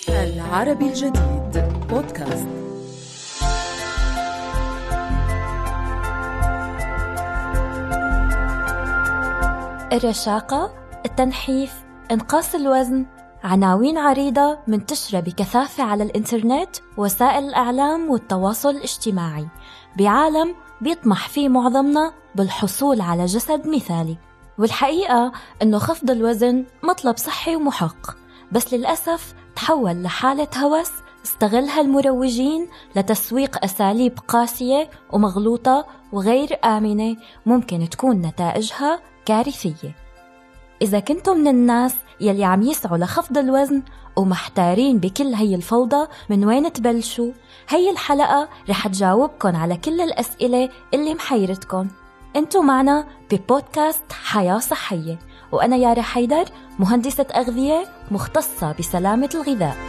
العربي الجديد بودكاست الرشاقة، التنحيف، إنقاص الوزن، عناوين عريضة منتشرة بكثافة على الإنترنت وسائل الإعلام والتواصل الاجتماعي بعالم بيطمح فيه معظمنا بالحصول على جسد مثالي والحقيقة إنه خفض الوزن مطلب صحي ومحق بس للأسف تحول لحالة هوس استغلها المروجين لتسويق أساليب قاسية ومغلوطة وغير آمنة ممكن تكون نتائجها كارثية إذا كنتم من الناس يلي عم يسعوا لخفض الوزن ومحتارين بكل هي الفوضى من وين تبلشوا هي الحلقة رح تجاوبكن على كل الأسئلة اللي محيرتكن انتو معنا ببودكاست حياة صحية وأنا يارا حيدر مهندسة أغذية مختصة بسلامة الغذاء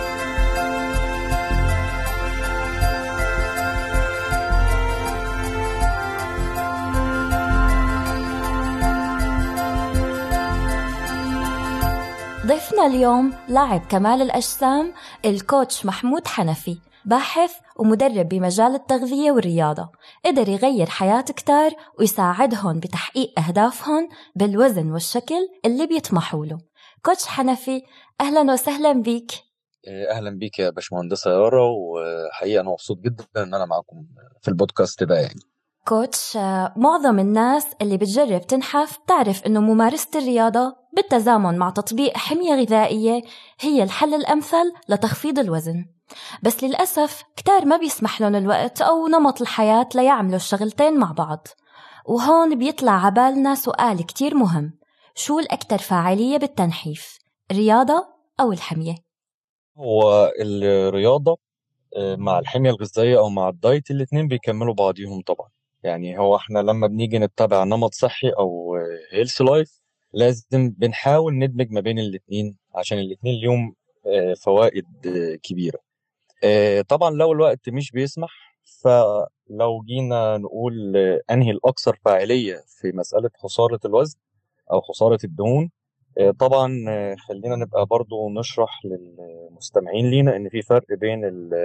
ضيفنا اليوم لاعب كمال الأجسام الكوتش محمود حنفي باحث ومدرب بمجال التغذية والرياضة قدر يغير حياة كتار ويساعدهم بتحقيق أهدافهم بالوزن والشكل اللي بيطمحوا له كوتش حنفي أهلا وسهلا بيك إيه، اهلا بيك يا باشمهندسه يارا وحقيقه انا مبسوط جدا ان انا معاكم في البودكاست ده يعني كوتش آه، معظم الناس اللي بتجرب تنحف بتعرف انه ممارسة الرياضة بالتزامن مع تطبيق حمية غذائية هي الحل الأمثل لتخفيض الوزن بس للأسف كتار ما بيسمح لهم الوقت أو نمط الحياة ليعملوا الشغلتين مع بعض وهون بيطلع عبالنا سؤال كتير مهم شو الأكثر فاعلية بالتنحيف الرياضة أو الحمية؟ هو الرياضه آه، مع الحميه الغذائيه او مع الدايت الاتنين بيكملوا بعضيهم طبعا يعني هو احنا لما بنيجي نتبع نمط صحي او هيلث لايف لازم بنحاول ندمج ما بين الاتنين عشان الاتنين ليهم آه، فوائد آه، كبيره آه، طبعا لو الوقت مش بيسمح فلو جينا نقول آه، انهي الاكثر فاعليه في مساله خساره الوزن او خساره الدهون آه، طبعا آه، خلينا نبقى برضو نشرح للمستمعين لينا ان في فرق بين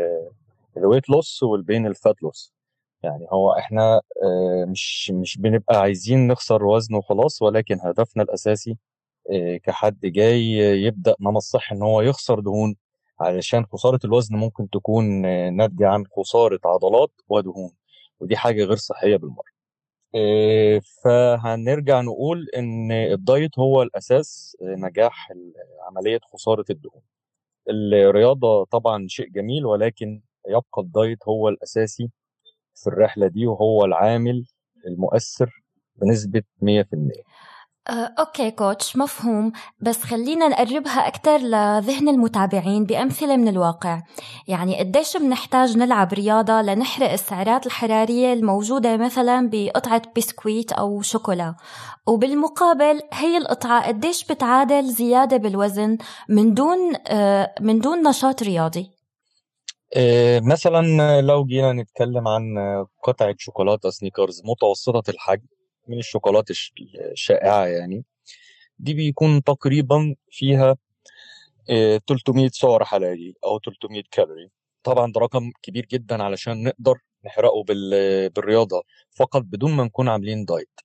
الويت لوس وبين الفات لوس يعني هو احنا آه، مش مش بنبقى عايزين نخسر وزن وخلاص ولكن هدفنا الاساسي آه، كحد جاي يبدا نمط صحي ان هو يخسر دهون علشان خساره الوزن ممكن تكون آه، ناتجه عن خساره عضلات ودهون ودي حاجه غير صحيه بالمره آه، فهنرجع نقول ان الدايت هو الاساس آه، نجاح ال- عمليه خساره الدهون الرياضه طبعا شيء جميل ولكن يبقى الدايت هو الاساسي في الرحله دي وهو العامل المؤثر بنسبه 100% آه، أوكي كوتش مفهوم بس خلينا نقربها أكثر لذهن المتابعين بأمثلة من الواقع يعني قديش بنحتاج نلعب رياضة لنحرق السعرات الحرارية الموجودة مثلا بقطعة بسكويت أو شوكولا وبالمقابل هي القطعة قديش بتعادل زيادة بالوزن من دون آه، من دون نشاط رياضي آه، مثلا لو جينا نتكلم عن قطعة شوكولاتة سنيكرز متوسطة الحجم من الشوكولاتة الش- الشائعة يعني دي بيكون تقريبا فيها آه، 300 سعر حراري أو 300 كالوري طبعا ده رقم كبير جدا علشان نقدر نحرقه بال- بالرياضة فقط بدون ما نكون عاملين دايت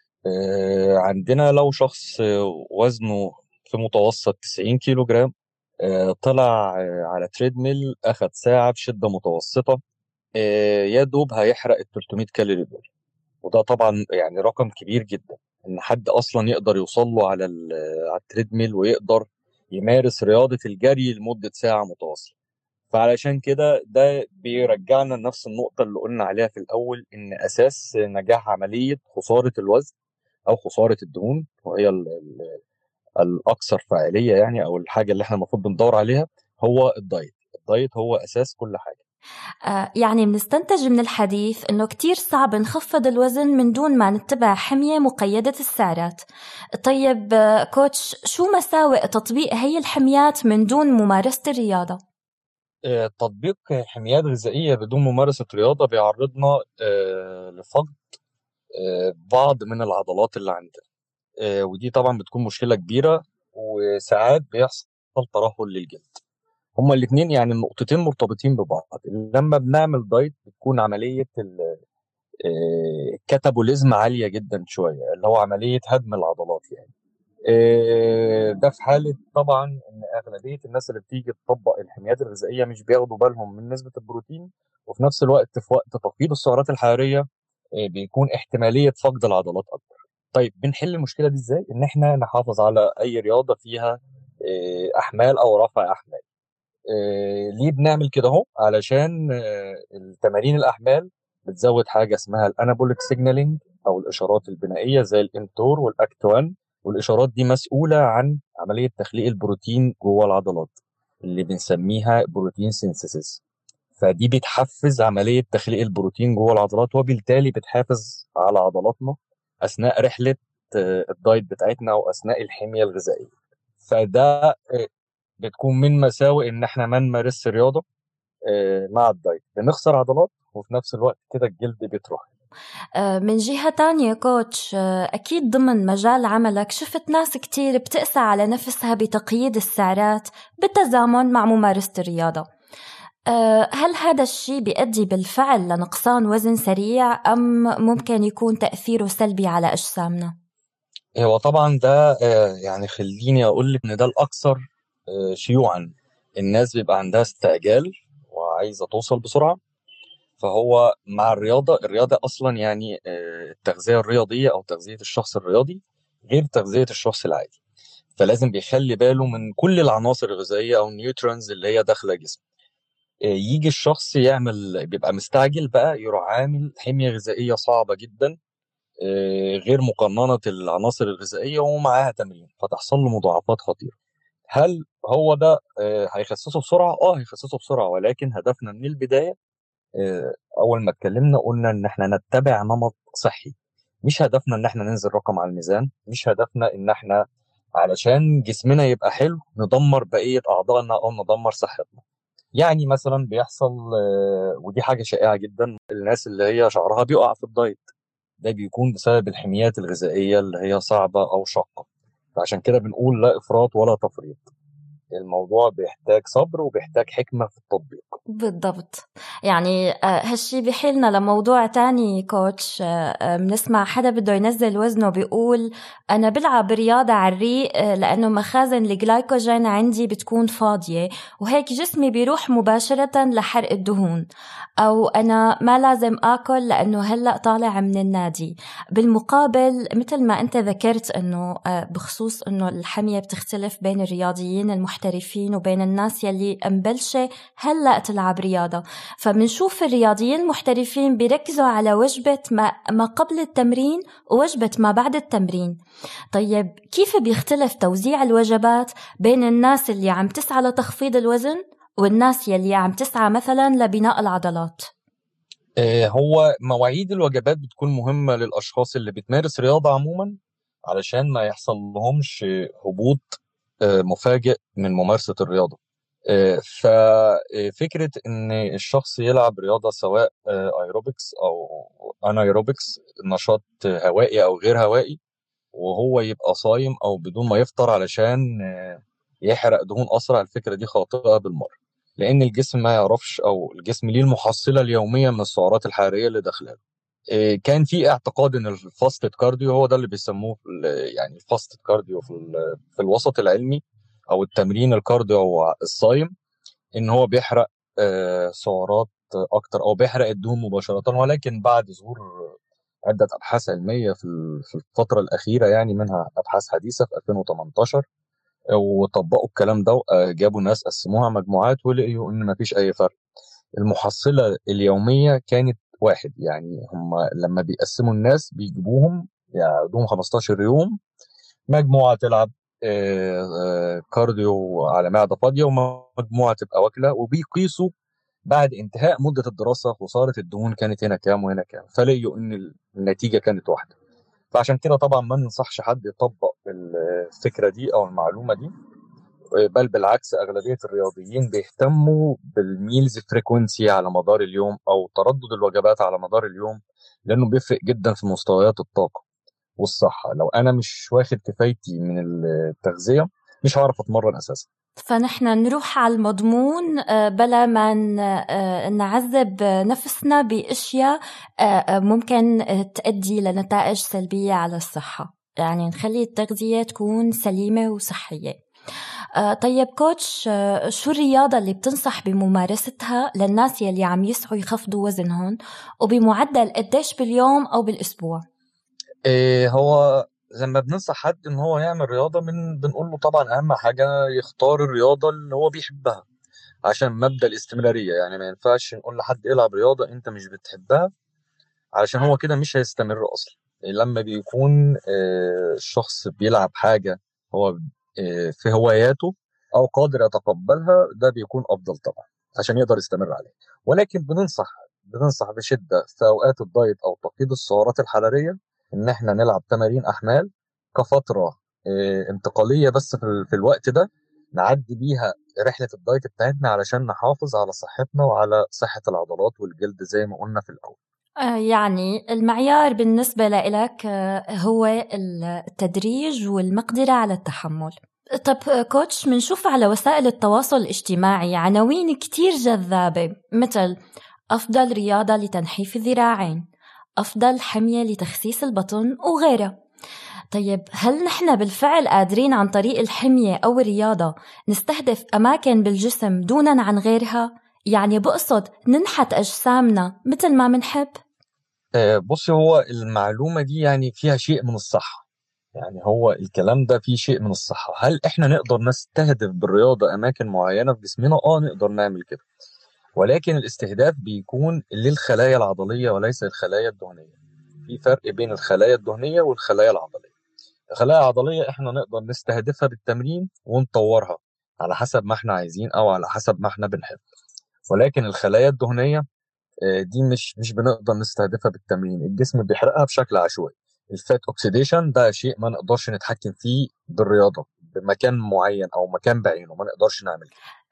آه، عندنا لو شخص آه، وزنه في متوسط 90 كيلو جرام آه، طلع آه، على تريدميل أخد ساعة بشدة متوسطة آه، يا دوب هيحرق ال 300 كالوري دول وده طبعا يعني رقم كبير جدا ان حد اصلا يقدر يوصل له على ال- على التريدميل ويقدر يمارس رياضة الجري لمدة ساعة متواصلة فعلشان كده ده بيرجعنا لنفس النقطة اللي قلنا عليها في الأول إن أساس نجاح عملية خسارة الوزن أو خسارة الدهون وهي ال- ال- الأكثر فاعلية يعني أو الحاجة اللي إحنا المفروض بندور عليها هو الدايت الدايت هو أساس كل حاجة آه، يعني بنستنتج من الحديث إنه كتير صعب نخفض الوزن من دون ما نتبع حمية مقيدة السعرات طيب آه، كوتش شو مساوئ تطبيق هي الحميات من دون ممارسة الرياضة؟ آه، تطبيق حميات غذائية بدون ممارسة رياضة بيعرضنا آه، لفقد آه، بعض من العضلات اللي عندنا آه، ودي طبعا بتكون مشكلة كبيرة وساعات بيحصل ترهل للجلد هما الاثنين يعني النقطتين مرتبطين ببعض لما بنعمل دايت بتكون عمليه الكاتابوليزم عاليه جدا شويه اللي هو عمليه هدم العضلات يعني ده في حاله طبعا ان اغلبيه الناس اللي بتيجي تطبق الحميات الغذائيه مش بياخدوا بالهم من نسبه البروتين وفي نفس الوقت في وقت تفقيد السعرات الحراريه بيكون احتماليه فقد العضلات اكبر. طيب بنحل المشكله دي ازاي؟ ان احنا نحافظ على اي رياضه فيها احمال او رفع احمال. ليه بنعمل كده اهو؟ علشان التمارين الاحمال بتزود حاجه اسمها الانابوليك سيجنالينج او الاشارات البنائيه زي الامتور والاكت 1 والاشارات دي مسؤوله عن عمليه تخليق البروتين جوه العضلات اللي بنسميها بروتين سينثيسيس فدي بتحفز عمليه تخليق البروتين جوه العضلات وبالتالي بتحافظ على عضلاتنا اثناء رحله الدايت بتاعتنا او اثناء الحميه الغذائيه فده بتكون من مساوئ ان احنا ما نمارسش رياضه مع الدايت بنخسر عضلات وفي نفس الوقت كده الجلد بيترهل من جهة تانية كوتش أكيد ضمن مجال عملك شفت ناس كتير بتقسى على نفسها بتقييد السعرات بالتزامن مع ممارسة الرياضة هل هذا الشيء بيؤدي بالفعل لنقصان وزن سريع أم ممكن يكون تأثيره سلبي على أجسامنا؟ هو طبعا ده يعني خليني أقول لك إن ده الأكثر شيوعا الناس بيبقى عندها استعجال وعايزة توصل بسرعة فهو مع الرياضة الرياضة أصلا يعني التغذية الرياضية أو تغذية الشخص الرياضي غير تغذية الشخص العادي فلازم بيخلي باله من كل العناصر الغذائية أو النيوترونز اللي هي داخلة جسمه يجي الشخص يعمل بيبقى مستعجل بقى يروح عامل حمية غذائية صعبة جدا غير مقننة العناصر الغذائية ومعاها تمرين فتحصل له مضاعفات خطيرة هل هو ده هيخسسه بسرعة؟ اه هيخسسه بسرعة ولكن هدفنا من البداية اول ما اتكلمنا قلنا ان احنا نتبع نمط صحي مش هدفنا ان احنا ننزل رقم على الميزان مش هدفنا ان احنا علشان جسمنا يبقى حلو ندمر بقيه اعضائنا او ندمر صحتنا يعني مثلا بيحصل ودي حاجه شائعه جدا الناس اللي هي شعرها بيقع في الدايت ده بيكون بسبب الحميات الغذائيه اللي هي صعبه او شاقه فعشان كده بنقول لا افراط ولا تفريط الموضوع بيحتاج صبر وبيحتاج حكمة في التطبيق بالضبط يعني هالشي بيحيلنا لموضوع تاني كوتش بنسمع حدا بده ينزل وزنه بيقول أنا بلعب رياضة على الريق لأنه مخازن الجلايكوجين عندي بتكون فاضية وهيك جسمي بيروح مباشرة لحرق الدهون أو أنا ما لازم آكل لأنه هلأ طالع من النادي بالمقابل مثل ما أنت ذكرت أنه بخصوص أنه الحمية بتختلف بين الرياضيين المحترفين المحترفين وبين الناس يلي مبلشة هلأ تلعب رياضة فبنشوف الرياضيين المحترفين بيركزوا على وجبة ما, ما قبل التمرين ووجبة ما بعد التمرين طيب كيف بيختلف توزيع الوجبات بين الناس اللي عم تسعى لتخفيض الوزن والناس يلي عم تسعى مثلا لبناء العضلات هو مواعيد الوجبات بتكون مهمة للأشخاص اللي بتمارس رياضة عموما علشان ما يحصل لهمش هبوط مفاجئ من ممارسة الرياضة ففكرة إن الشخص يلعب رياضة سواء ايروبكس أو انايروبكس نشاط هوائي أو غير هوائي وهو يبقى صايم أو بدون ما يفطر علشان يحرق دهون أسرع الفكرة دي خاطئة بالمرة لأن الجسم ما يعرفش أو الجسم ليه المحصلة اليومية من السعرات الحرارية اللي داخله كان في اعتقاد ان الفاست كارديو هو ده اللي بيسموه يعني الفاست كارديو في, في الوسط العلمي او التمرين الكارديو الصايم ان هو بيحرق سعرات اكتر او بيحرق الدهون مباشره ولكن بعد ظهور عده ابحاث علميه في الفتره الاخيره يعني منها ابحاث حديثه في 2018 وطبقوا الكلام ده جابوا ناس قسموها مجموعات ولقيوا ان مفيش اي فرق المحصله اليوميه كانت واحد يعني هم لما بيقسموا الناس بيجيبوهم يقعدوهم 15 يوم مجموعه تلعب كارديو على معده فاضيه ومجموعه تبقى واكله وبيقيسوا بعد انتهاء مده الدراسه خساره الدهون كانت هنا كام وهنا كام فلقيوا ان النتيجه كانت واحده فعشان كده طبعا ما ننصحش حد يطبق الفكره دي او المعلومه دي بل بالعكس اغلبيه الرياضيين بيهتموا بالميلز فريكونسي على مدار اليوم او تردد الوجبات على مدار اليوم لانه بيفرق جدا في مستويات الطاقه والصحه لو انا مش واخد كفايتي من التغذيه مش هعرف اتمرن اساسا فنحن نروح على المضمون آه، بلا ما آه، نعذب نفسنا باشياء آه، ممكن تؤدي لنتائج سلبيه على الصحه يعني نخلي التغذيه تكون سليمه وصحيه طيب كوتش شو الرياضة اللي بتنصح بممارستها للناس يلي عم يسعوا يخفضوا وزنهم وبمعدل قديش باليوم أو بالأسبوع؟ إيه هو لما بننصح حد ان هو يعمل رياضه من بنقول له طبعا اهم حاجه يختار الرياضه اللي هو بيحبها عشان مبدا الاستمراريه يعني ما ينفعش نقول لحد العب رياضه انت مش بتحبها علشان هو كده مش هيستمر اصلا لما بيكون آه، الشخص بيلعب حاجه هو آه، في هواياته او قادر يتقبلها ده بيكون افضل طبعا عشان يقدر يستمر عليه ولكن بننصح بننصح بشده في اوقات الدايت او تقييد السعرات الحراريه ان احنا نلعب تمارين احمال كفتره آه، انتقاليه بس في, في الوقت ده نعدي بيها رحله الدايت بتاعتنا علشان نحافظ على صحتنا وعلى صحه العضلات والجلد زي ما قلنا في الاول آه، يعني المعيار بالنسبة لك آه، هو التدريج والمقدرة على التحمل طب كوتش منشوف على وسائل التواصل الاجتماعي عناوين كتير جذابة مثل أفضل رياضة لتنحيف الذراعين أفضل حمية لتخسيس البطن وغيرها طيب هل نحن بالفعل قادرين عن طريق الحمية أو الرياضة نستهدف أماكن بالجسم دونا عن غيرها؟ يعني بقصد ننحت أجسامنا مثل ما منحب؟ آه، بصي هو المعلومة دي يعني فيها شيء من الصحة يعني هو الكلام ده فيه شيء من الصحة هل احنا نقدر نستهدف بالرياضة أماكن معينة في جسمنا؟ اه نقدر نعمل كده ولكن الاستهداف بيكون للخلايا العضلية وليس الخلايا الدهنية في فرق بين الخلايا الدهنية والخلايا العضلية الخلايا العضلية احنا نقدر نستهدفها بالتمرين ونطورها على حسب ما احنا عايزين او على حسب ما احنا بنحب ولكن الخلايا الدهنية آه، دي مش مش بنقدر نستهدفها بالتمرين الجسم بيحرقها بشكل عشوائي الفات اوكسيديشن ده شيء ما نقدرش نتحكم فيه بالرياضة بمكان معين او مكان بعينه ما نقدرش نعمل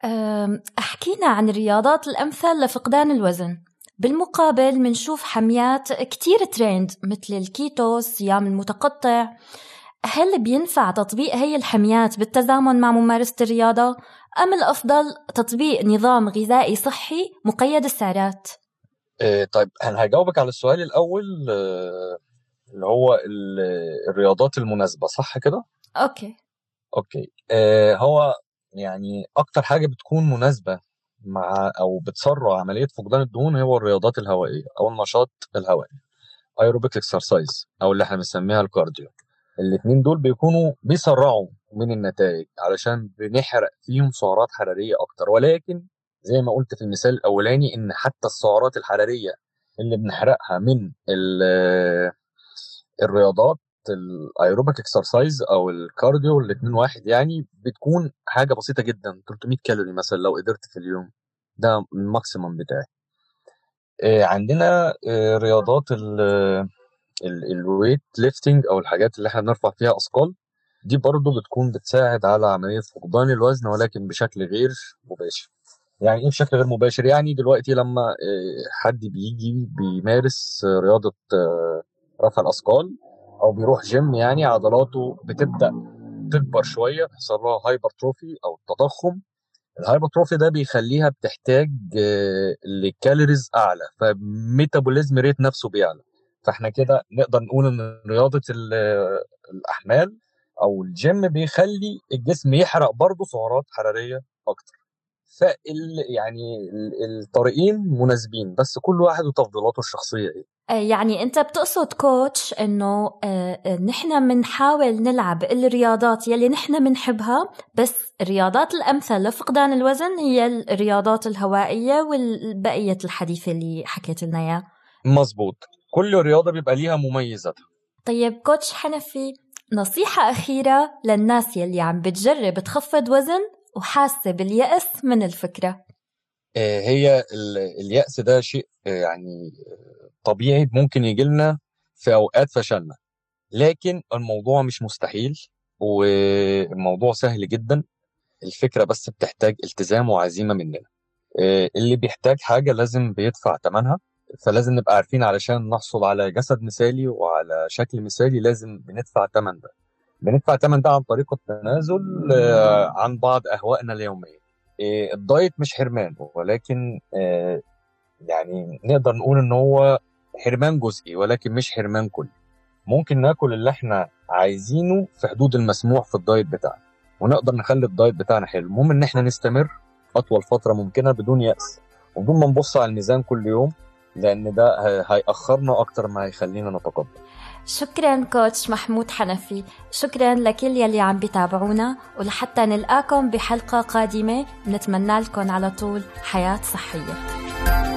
احكينا عن الرياضات الامثل لفقدان الوزن بالمقابل منشوف حميات كتير ترند مثل الكيتو الصيام المتقطع هل بينفع تطبيق هي الحميات بالتزامن مع ممارسة الرياضة أم الأفضل تطبيق نظام غذائي صحي مقيد السعرات؟ إيه طيب أنا هجاوبك على السؤال الأول آه، اللي هو الرياضات المناسبة صح كده؟ أوكي أوكي آه هو يعني أكتر حاجة بتكون مناسبة مع أو بتسرع عملية فقدان الدهون هو الرياضات الهوائية أو النشاط الهوائي ايروبيك اكسرسايز أو اللي احنا بنسميها الكارديو الاتنين دول بيكونوا بيسرعوا من النتائج علشان بنحرق فيهم سعرات حرارية أكتر ولكن زي ما قلت في المثال الأولاني إن حتى السعرات الحرارية اللي بنحرقها من الرياضات الايروبيك اكسرسايز او الكارديو الاثنين واحد يعني بتكون حاجه بسيطه جدا 300 كالوري مثلا لو قدرت في اليوم ده الماكسيمم بتاعي آه، عندنا آه، رياضات الويت ليفتنج او الحاجات اللي احنا بنرفع فيها اثقال دي برضو بتكون بتساعد على عمليه فقدان الوزن ولكن بشكل غير مباشر يعني ايه بشكل غير مباشر يعني دلوقتي لما آه، حد بيجي بيمارس رياضه رفع الاثقال او بيروح جيم يعني عضلاته بتبدا تكبر شويه تحصل لها هايبرتروفي او التضخم الهايبرتروفي ده بيخليها بتحتاج آه، لكالوريز اعلى فميتابوليزم ريت نفسه بيعلى فاحنا كده نقدر نقول ان رياضه الاحمال او الجيم بيخلي الجسم يحرق برضه سعرات حراريه اكتر فال يعني الطريقين مناسبين بس كل واحد وتفضيلاته الشخصيه ايه آه، يعني انت بتقصد كوتش انه آه، آه، نحن بنحاول نلعب الرياضات يلي نحن بنحبها بس الرياضات الامثل لفقدان الوزن هي الرياضات الهوائيه والبقيه الحديثه اللي حكيت لنا اياه مزبوط كل رياضه بيبقى ليها مميزاتها طيب كوتش حنفي نصيحة أخيرة للناس يلي عم بتجرب تخفض وزن وحاسة باليأس من الفكرة هي اليأس ده شيء يعني طبيعي ممكن يجي لنا في اوقات فشلنا لكن الموضوع مش مستحيل والموضوع سهل جدا الفكره بس بتحتاج التزام وعزيمه مننا آه، اللي بيحتاج حاجه لازم بيدفع ثمنها فلازم نبقى عارفين علشان نحصل على جسد مثالي وعلى شكل مثالي لازم بندفع ثمن ده بندفع ثمن ده عن طريق التنازل آه، عن بعض اهوائنا اليوميه آه، الدايت مش حرمان ولكن آه، يعني نقدر نقول ان هو حرمان جزئي ولكن مش حرمان كلي ممكن ناكل اللي احنا عايزينه في حدود المسموح في الدايت بتاعنا ونقدر نخلي الدايت بتاعنا حلو المهم ان احنا نستمر اطول فتره ممكنه بدون يأس وبدون ما نبص على الميزان كل يوم لان ده هيأخرنا اكتر ما هيخلينا نتقدم شكرا كوتش محمود حنفي شكرا لكل يلي عم بيتابعونا ولحتى نلقاكم بحلقة قادمة نتمنى لكم على طول حياة صحية